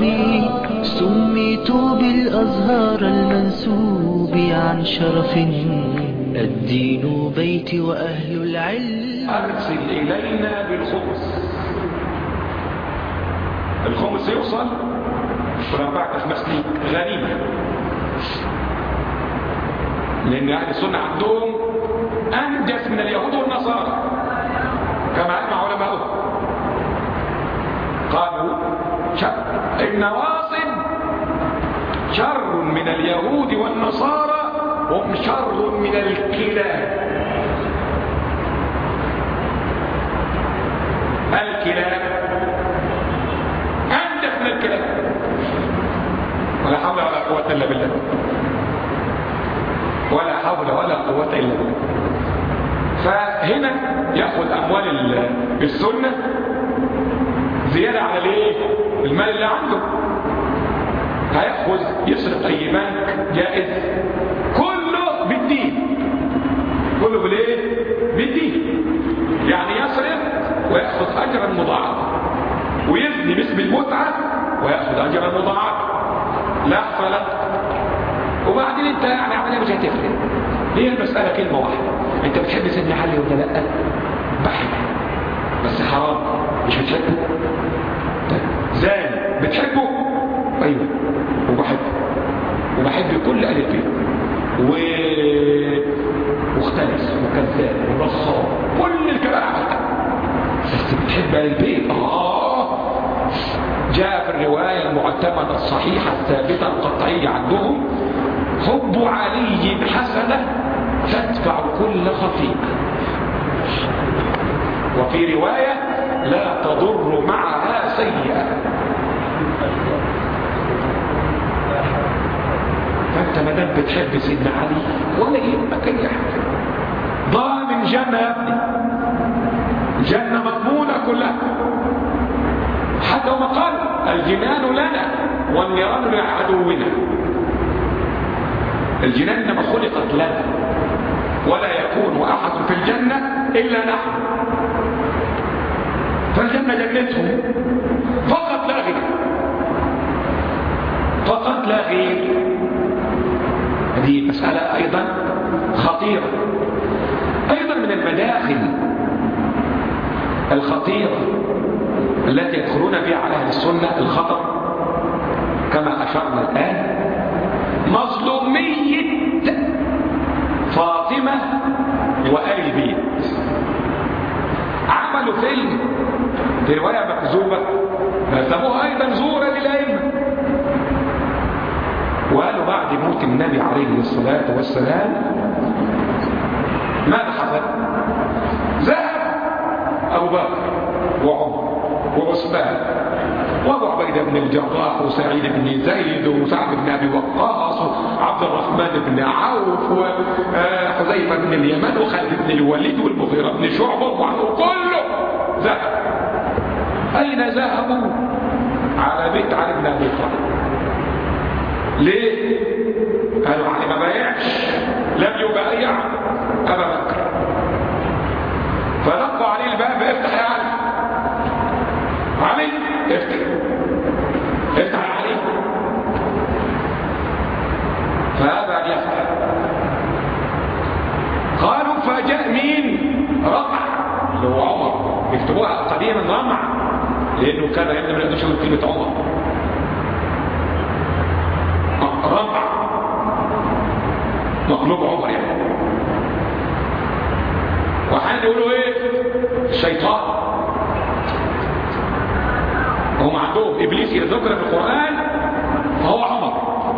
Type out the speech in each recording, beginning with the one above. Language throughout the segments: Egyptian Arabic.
ربي سميت بالأزهار المنسوب عن شرف الدين بيتي وأهل العلم أرسل إلينا بالخمس الخمس يوصل وربعت في مسليك غنيمة لأن أهل السنة عندهم أنجس من اليهود والنصارى كما أجمع علماؤهم قالوا النواصب شر من اليهود والنصارى هم شر من الكلاب الكلاب أنجس من الكلاب ولا حول ولا قوة إلا بالله ولا حول ولا قوة إلا بالله فهنا يأخذ أموال السنة زيادة على الايه المال اللي عنده هيأخذ يصرف أي بنك جائز كله بالدين كله بالايه بالدين يعني يصرف ويأخذ أجرا مضاعفا ويزني باسم المتعة ويأخذ أجرا مضاعفا لا حصل وبعدين انت يعني عملية مش هتفرق هي المسألة كلمة واحدة انت بتحب سيدنا علي ولا لا بحب بس حرام مش بتحبه طيب زاني بتحبه ايوه وبحبه وبحب كل ألف فيه و مختلس وكذاب ونصاب كل الكلام عملتها بس بتحب آل البيت اه جاء في الرواية المعتمدة الصحيحة الثابتة القطعية عندهم حب علي حسنة تدفع كل خطيئة وفي رواية لا تضر معها سيئة فانت ما دام بتحب سيدنا علي ولا يهمك اي حاجه ضامن جنه يا ابني جنه مضمونه كلها حتى وما قال الجنان لنا والنيران لعدونا الجنان انما خلقت لنا ولا يكون احد في الجنه الا نحن فالجنه جنتهم فقط لا غير فقط لا غير هذه مسألة أيضا خطيرة أيضا من المداخل الخطيرة التي يدخلون بها على أهل السنة الخطر كما أشرنا الآن مظلومية فاطمة وآل البيت عملوا فيلم في رواية مكذوبة سموها أيضا زورا للأئمة وقالوا بعد موت النبي عليه الصلاة والسلام ماذا حصل ذهب أبو بكر وعمر وعثمان وابو عبيدة بن الجراح وسعيد بن زيد وسعد بن أبي وقاص وعبد الرحمن بن عوف وحذيفة بن اليمن وخالد بن الوليد والمغيرة بن شعبة وكله ذهب أين ذهبوا على بيت علي بن أبي طالب ليه قالوا علي ما بايعش لم يبايع ابا بكر فدقوا عليه الباب افتح يا علي علي افتح افتح يا علي فابى ان يفتح قالوا فجاء مين رمع اللي هو عمر يكتبوها قديما رمع لانه كان يبدو من يقول كلمه عمر رمع مقلوب عمر يعني وحين يقولوا ايه الشيطان هم عندهم ابليس اذا ذكر في القران فهو عمر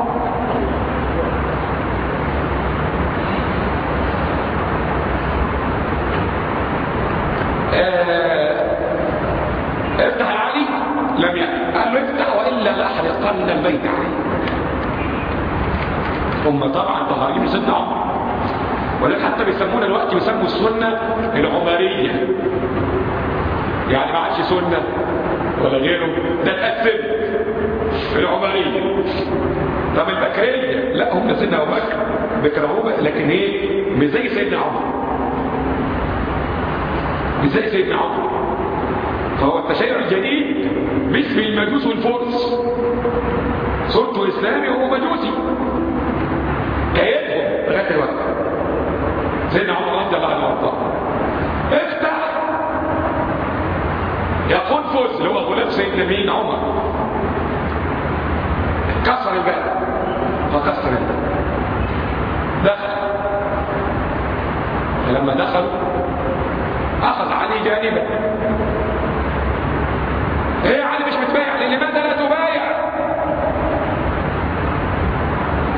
آه افتح علي لم يأتي قال له افتح والا لاحرقن البيت عليه هم طبعا طهارين سيدنا عمر ولكن حتى بيسمونا الوقت بيسموا السنة العمرية يعني ما عادش سنة ولا غيره ده اتقسم العمرية طب البكرية لا هم سيدنا ابو بكر بيكرهوه لكن ايه مش زي سيدنا عمر مش زي سيدنا عمر فهو التشيع الجديد باسم المجوس والفرس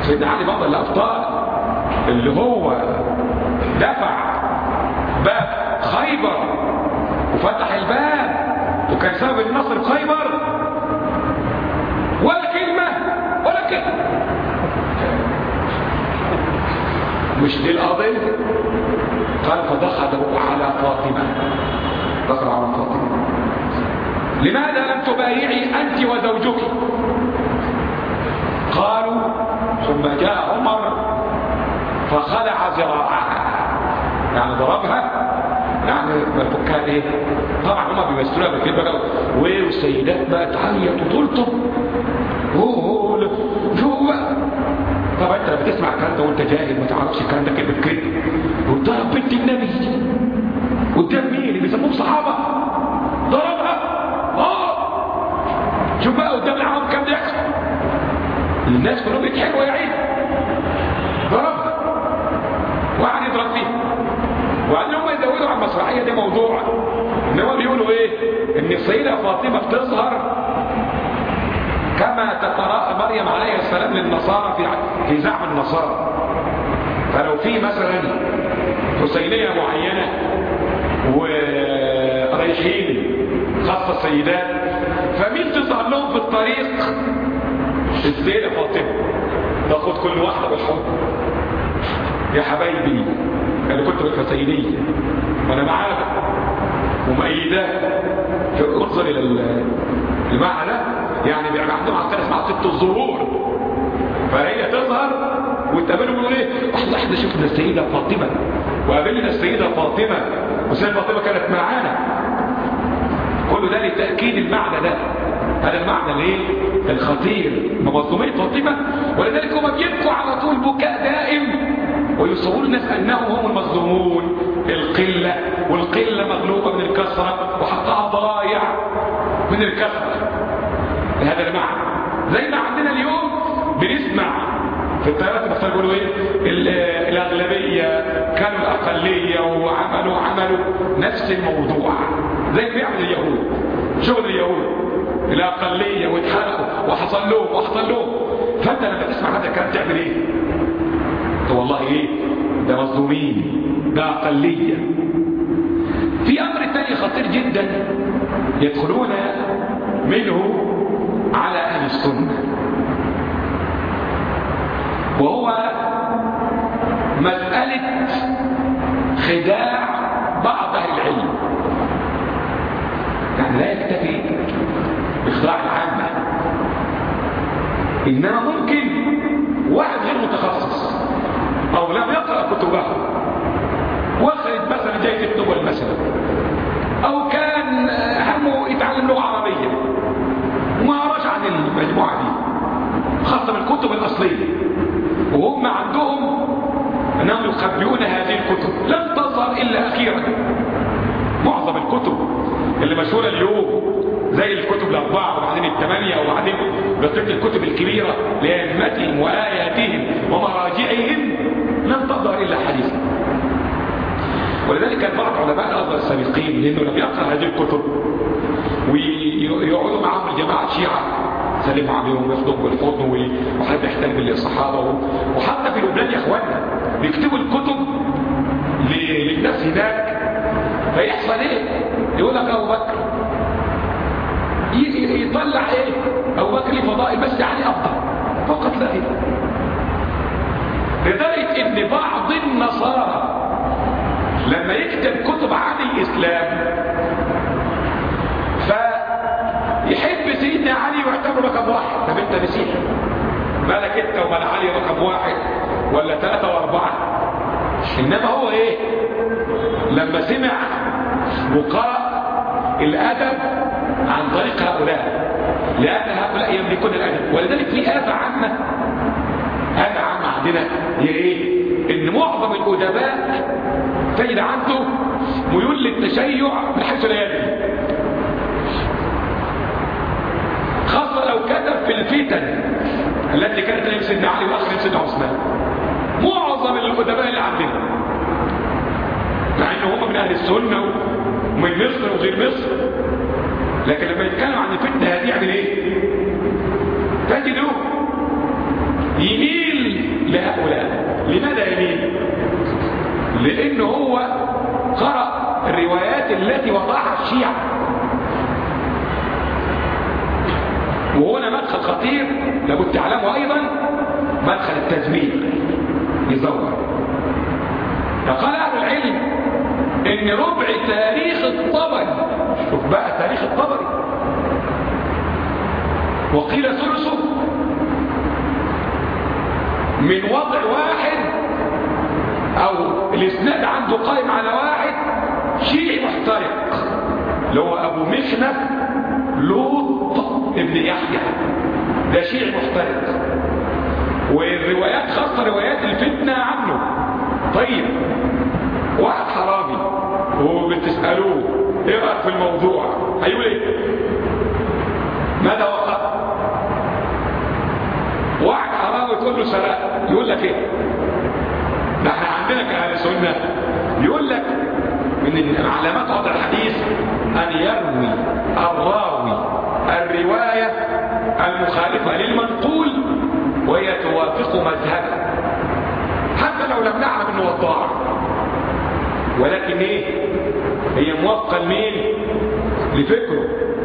سيدنا علي بطل الأبطال اللي هو دفع باب خيبر وفتح الباب وكان سبب النصر في خيبر ولا كلمة ولا كلمة مش دي القضية قال فدخلوا على فاطمة دخل على فاطمة لماذا لم تبايعي أنت وزوجك قالوا ثم جاء عمر فخلع ذراعها يعني ضربها يعني كان ايه طبعا هما بيمثلوها بالكلمه بقى والسيدات بقى تعيط وتلطم هو هو شو بقى طب انت لما تسمع الكلام ده وانت جاهل ما تعرفش الكلام ده كده كده وضرب بنت النبي قدام مين اللي بيسموهم صحابه ضربها اه شوف بقى قدام العوام كام يحصل الناس كلهم يضحكوا يا عيني ضربها وقعد يضرب فيها وبعدين هم يزودوا على المسرحيه دي موضوع ان هم بيقولوا ايه ان السيده فاطمه بتظهر كما تتراءى مريم عليه السلام للنصارى في في زعم النصارى فلو في مثلا حسينيه معينه ورايحين خاصه السيدات فمين تظهر لهم في الطريق السيده فاطمه تاخد كل واحده بالحب يا حبايبي انا كنت بالحسينيه وانا معاك ومؤيداه انظر الى المعنى يعني بيبقى عندهم عسكري اسمها ست الظهور فهي تظهر وتقابلهم يقولوا ايه احنا احنا شفنا السيده فاطمه وقابلنا السيده فاطمه والسيده فاطمه كانت معانا كل ده لتاكيد المعنى ده هذا المعنى الايه الخطير مظلوميه فاطمه ولذلك هم بيبكوا على طول بكاء دائم ويصورون الناس انهم هم المظلومون القله والقله مغلوبه من الكثره وحقها ضايع من الكثره هذا المعنى زي ما عندنا اليوم بنسمع في الطيارات المصرية بيقولوا ايه الاغلبيه كانوا الاقليه وعملوا عملوا نفس الموضوع زي ما بيعمل اليهود شغل اليهود الاقليه واتحرقوا وحصل لهم وحصل لهم فانت لما تسمع هذا الكلام تعمل ايه؟ والله ايه؟ ده مظلومين ده اقليه في امر تاني خطير جدا يدخلون منه على أهل السنة وهو مسألة خداع بعض أهل العلم يعني لا يكتفي بإخضاع العامة إنما ممكن واحد غير متخصص أو لم يقرأ كتبه واخد مثلا جايزة نوبل مثلا أو كان همه يتعلم لغة عربية وما قراش عن المجموعة دي خاصة بالكتب الأصلية وهم عندهم أنهم يخبئون هذه الكتب لم تظهر إلا أخيرا معظم الكتب اللي مشهورة اليوم زي الكتب الأربعة وبعدين الثمانية وبعدين بقية الكتب الكبيرة لأئمتهم وآياتهم ومراجعهم لم تظهر إلا حديثا ولذلك كان بعض علماء الأزهر السابقين لأنه لم يقرأ هذه الكتب ويقعدوا معهم الجماعة الشيعة سلموا عليهم وياخدوهم بالحضن وحد يحترم الصحابة وحتى في لبنان يا اخوانا بيكتبوا الكتب للناس هناك فيحصل ايه يقول لك ابو بكر يطلع ايه ابو بكر ليه فضائل بس يعني افضل فقط لا غير لدرجه ان بعض النصارى لما يكتب كتب عن الاسلام يحب سيدنا علي ويعتبره رقم واحد طب انت نسيت مالك انت ومال علي رقم واحد ولا ثلاثة واربعة انما هو ايه لما سمع وقرأ الادب عن طريق هؤلاء لان هؤلاء يملكون الادب ولذلك في آفة عامة آفة عامة عندنا هي ايه ان معظم الادباء تجد عنده ميول للتشيع من حيث لا يدري خاصة لو كتب في الفتن التي كانت ايام سيدنا علي واخر سيدنا عثمان معظم الادباء اللي عندنا مع ان هم من اهل السنه ومن مصر وغير مصر لكن لما يتكلم عن الفتنه هذه يعمل ايه؟ تجده يميل الشيعة وهنا مدخل خطير لابد تعلمه أيضا مدخل التزوير يزور فقال أهل العلم إن ربع تاريخ الطبري شوف بقى تاريخ الطبري وقيل ثلثه من وضع واحد او الاسناد عنده قائم على واحد شيعي محترق اللي هو ابو مخنف لوط ابن يحيى ده شيعي محترق والروايات خاصة روايات الفتنة عنه طيب واحد حرامي وبتسألوه ايه رأيك في الموضوع هيقول ايه ماذا وقع واحد حرامي تقول له سرق يقول لك ايه ده احنا عندنا كأهل سنة يقول لك من علامات وضع الحديث ان يروي الراوي الرواية المخالفة للمنقول وهي توافق مذهبه حتى لو لم نعلم انه وضاع ولكن ايه هي موافقة لمين لفكره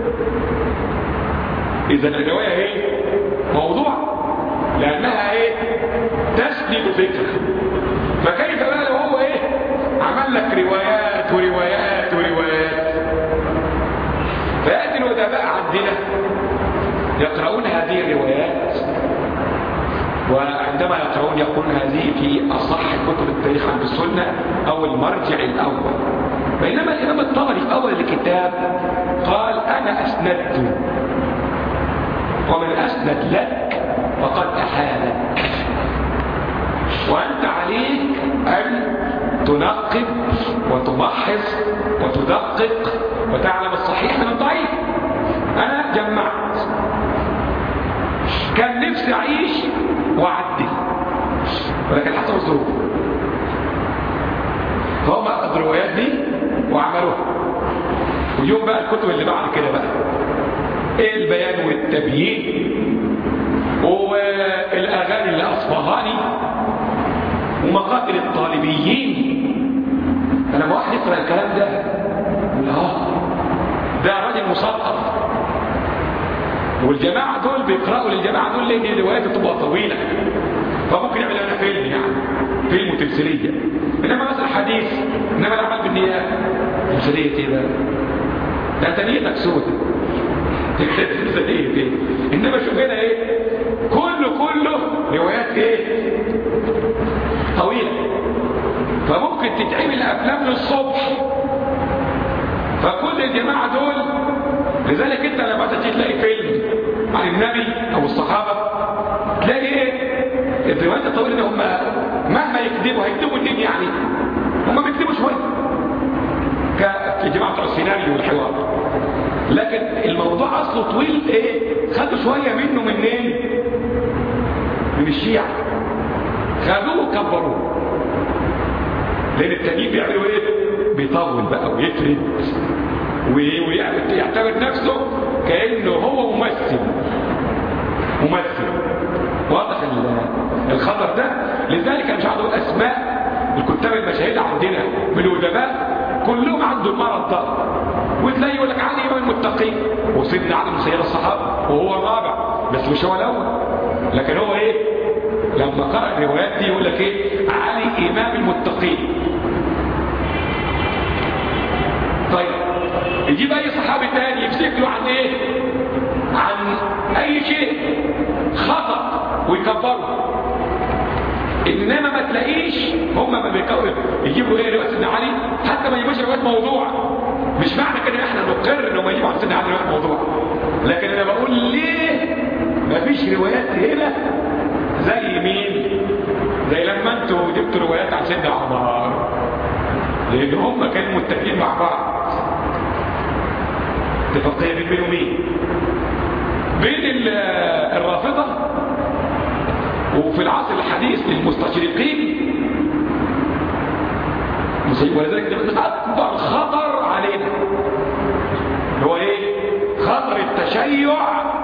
اذا الرواية ايه موضوع لانها ايه تسند فكر فكيف بقى لو هو ايه عمل لك روايات وروايات وروايات فيأتي الأدباء عندنا يقرؤون هذه الروايات وعندما يقرؤون يقولون هذه في أصح كتب التاريخ عند السنة أو المرجع الأول بينما الإمام الطبري في أول الكتاب قال أنا أسندت ومن أسند لك فقد أحالك وأنت عليك أن تنقب وتمحص وتدقق وتعلم الصحيح من الضعيف أنا جمعت كان نفسي أعيش وأعدل ولكن حصل الظروف فهم أخذوا الروايات دي وعملوها ويوم بقى الكتب اللي بعد كده بقى ايه البيان والتبيين والاغاني اللي اصفهاني ومقاتل الطالبيين انا ما واحد يقرا الكلام ده يقول اه ده راجل مثقف والجماعه دول بيقراوا للجماعه دول لان الروايات بتبقى طويله فممكن يعمل لنا فيلم يعني فيلم وتمثيليه انما مثلا حديث انما العمل بالنيات تمثيليه ايه بقى ده انت نيتك سودة تمثيليه ايه انما شوف هنا ايه كله كله روايات ايه طويله فممكن تتعمل افلام للصبح فكل الجماعه دول لذلك انت لما تجي تلاقي فيلم عن النبي او الصحابه تلاقي ايه الروايات الطويله دي هم مهما يكذبوا هيكذبوا الدين يعني هم بيكذبوا شويه في جماعه بتوع السيناريو والحوار لكن الموضوع اصله طويل ايه خدوا شويه منه منين من الشيعة خدوه وكبروه لان التانيين بيعملوا ايه بيطول بقى ويفرد ويعتبر نفسه كانه هو ممثل ممثل واضح الخطر ده لذلك انا مش عاوز اقول اسماء الكتاب المشاهير عندنا من الادباء كلهم عنده المرض ده وتلاقي يقول لك علي امام المتقين وسيدنا علي من سيد الصحابه وهو الرابع بس مش هو الاول لكن هو ايه لما قرأ الروايات دي يقول لك ايه علي امام المتقين طيب يجيب اي صحابي تاني يمسك له عن ايه عن اي شيء خطأ ويكبره انما ما تلاقيش هم ما بيكبروا يجيبوا ايه روايه سيدنا علي حتى ما يجيبوش روايه موضوع مش معنى كده احنا نقر انه ما يجيبوا عن سيدنا علي روايه موضوع لكن انا بقول ليه ما فيش روايات هنا زي مين زي لما انتوا جبتوا روايات عن سيدنا عمر لان هم كانوا متفقين مع بعض اتفاقيه بين مين ومين بين الرافضه وفي العصر الحديث للمستشرقين ولذلك ده من اكبر خطر علينا هو ايه خطر التشيع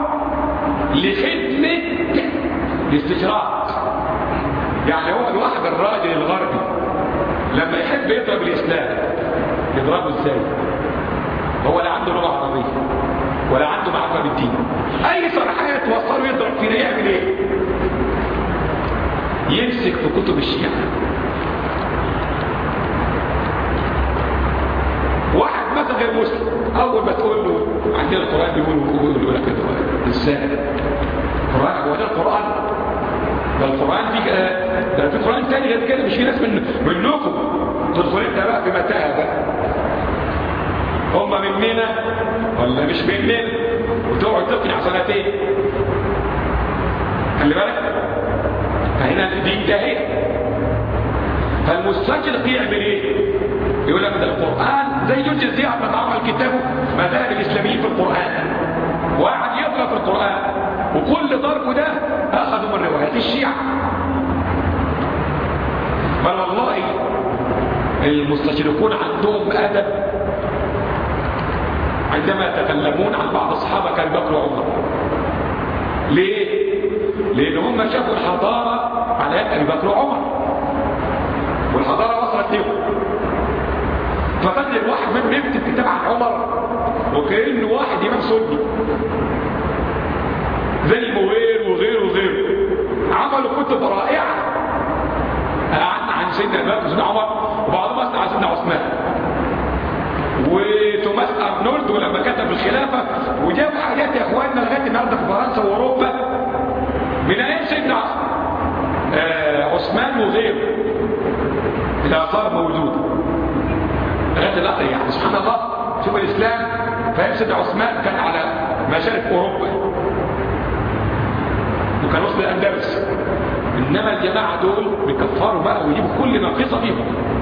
لخدمه الاستشراق يعني هو الواحد الراجل الغربي لما يحب يضرب الاسلام يضربه ازاي هو لا عنده لغة عربية ولا عنده معرفة بالدين أي صلاحية توصله يضرب فينا يعمل إيه؟ يمسك في كتب الشيعة واحد مثلا غير مسلم أول ما تقول له عندنا القرآن بيقول بيقول يقول لك إزاي؟ القرآن هو ده القرآن ده القرآن في ده في قرآن تاني غير كده مش في ناس من منكم تدخل انت بقى في متاهه بقى هم مننا ولا مش مننا وتقعد تقنع سنتين خلي بالك فهنا دي انتهت فالمستشرق يعمل ايه يقول لك ده القرآن زي جورج الزيعة لما عمل كتابه مذاهب الإسلاميين في القرآن وقعد يقرأ في القرآن وكل ضربه ده أخذوا من روايات الشيعة بل والله المستشرقون عندهم أدب عندما يتكلمون عن بعض الصحابة كان بكر وعمر ليه؟ لأن هم شافوا الحضارة على يد أبي بكر وعمر والحضارة وصلت لهم ففضل الواحد منهم يكتب كتاب عن عمر وكأنه واحد إمام سني زي الموير وغيره وغيره عملوا كتب رائعة عن عن سيدنا ابي بكر وسيدنا عمر وبعضهم اثنى على سيدنا عثمان وتوماس ارنولد ولما كتب الخلافه وجاب حاجات يا اخواننا لغايه النهارده في فرنسا واوروبا من ايام سيدنا آه عثمان وغيره الاثار موجوده لغايه النهارده يعني سبحان الله شوف الاسلام فاهم سيدنا عثمان كان على مشارق اوروبا وكان وصل الاندلس انما الجماعه دول بيكفروا بقى ويجيبوا كل ناقصه فيهم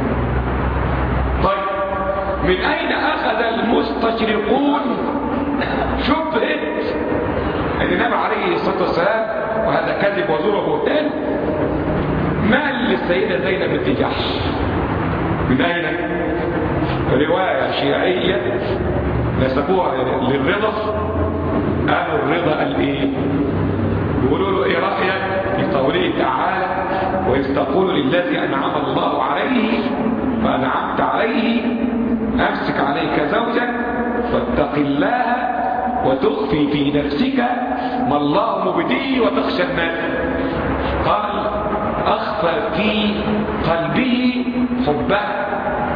طيب من اين اخذ المستشرقون شبهه ان النبي عليه الصلاه والسلام وهذا كذب وزور وبهتان مال للسيده زينب بنت جحش من اين روايه شيعيه نسبوها للرضا قالوا الرضا قال ايه يقولوا له ايه رايك في قوله تعالى واذ تقول للذي انعم الله عليه فانعمت عليه امسك عليك زوجك واتق الله وتخفي في نفسك ما الله مبديه وتخشى الناس قال اخفى في قلبه حبها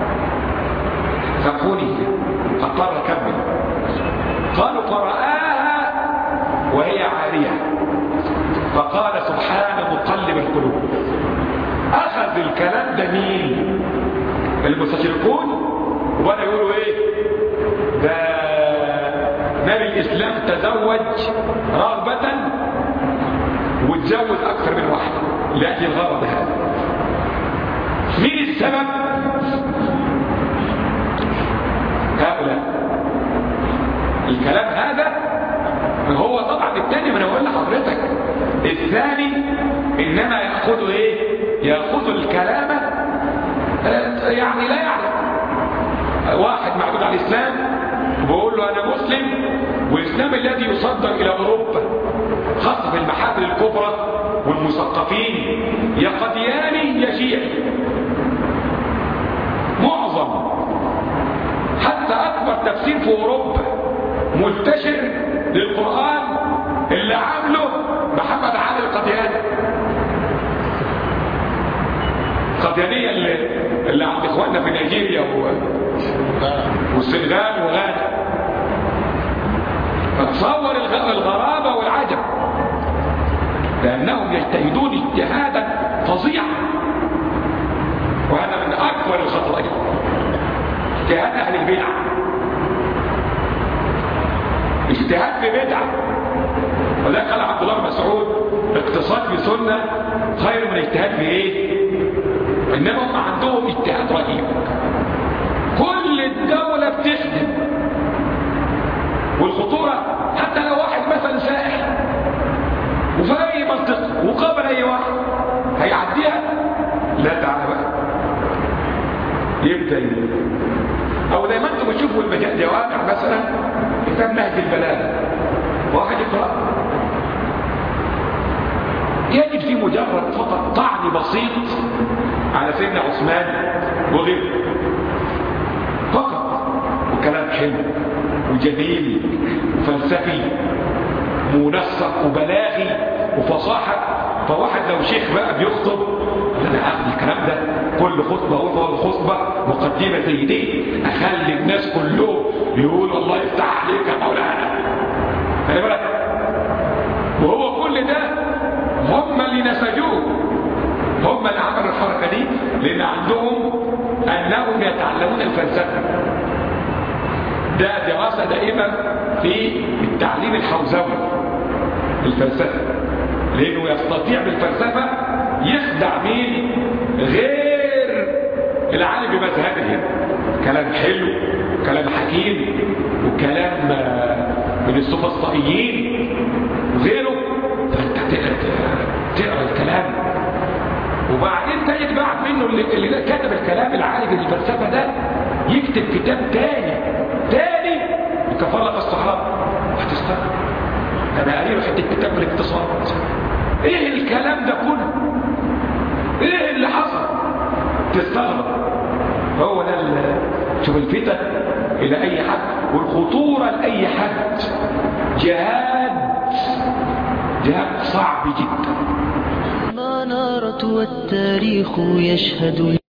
فقولي اضطر اكمل قالوا قرآها وهي عاريه فقال سبحان مقلب القلوب اخذ الكلام ده مين المستشرقون وبدأ يقولوا ايه ده نبي الاسلام تزوج رغبة وتزوج اكثر من واحد لاجل الغرض هذا مين السبب هؤلاء الكلام هذا هو طبعا الثاني ما انا بقول لحضرتك الثاني انما ياخذ ايه ياخذ الكلام يعني لا يعرف واحد معدود على الاسلام بيقول له انا مسلم والاسلام الذي يصدر الى اوروبا خاصه في المحافل الكبرى والمثقفين يا قدياني يا شيعي معظم حتى اكبر تفسير في اوروبا منتشر للقران اللي عامله محمد علي القدياني القديانية اللي, اللي عند اخواننا في نيجيريا و... والسنغال وغانا فتصور الغرابة والعجب لأنهم يجتهدون اجتهادا فظيعا وهذا من أكبر الخطأ اجتهاد أهل البدع اجتهاد في بدعة وذلك قال عبد الله مسعود اقتصاد في سنة خير من اجتهاد في ايه انما هم عندهم اجتهاد رهيب كل الدولة بتخدم والخطورة حتى لو واحد مثلا سائح وفي اي منطقة وقابل اي واحد هيعديها لا تعالى بقى يبدأ او زي ما انتم بتشوفوا الجوامع مثلا كتاب نهج البلاغه واحد يقرأ يجد فيه مجرد فقط طعن بسيط على سيدنا عثمان وغيره فقط وكلام حلو وجميل وفلسفي منسق وبلاغي وفصاحة فواحد لو شيخ بقى بيخطب انا اخد الكلام ده كل خطبة وفضل خطبة مقدمة زي دي اخلي الناس كلهم يقولوا الله يفتح عليك يا مولانا خلي بالك وهو كل ده هم اللي نسجوه هم اللي عملوا الحركة دي لان عندهم انهم يتعلمون الفلسفة ده دراسة دائمة في التعليم الحوزوي الفلسفة لانه يستطيع بالفلسفة يخدع مين غير العالم بمذهبه كلام حلو كلام حكيم وكلام من السفسطائيين وغيره فانت تقرا الكلام وبعدين تجد بعد منه اللي, اللي كتب الكلام العالم بالفلسفه ده يكتب كتاب تاني تاني يكفر لك الصحابه هتستغرب انا قريب حته كتاب الاقتصاد ايه الكلام ده كله ايه اللي حصل تستغرب هو ده شوف الفتن الى اي حد والخطوره لاي حد جهاد جهاد صعب جدا المنارة والتاريخ يشهد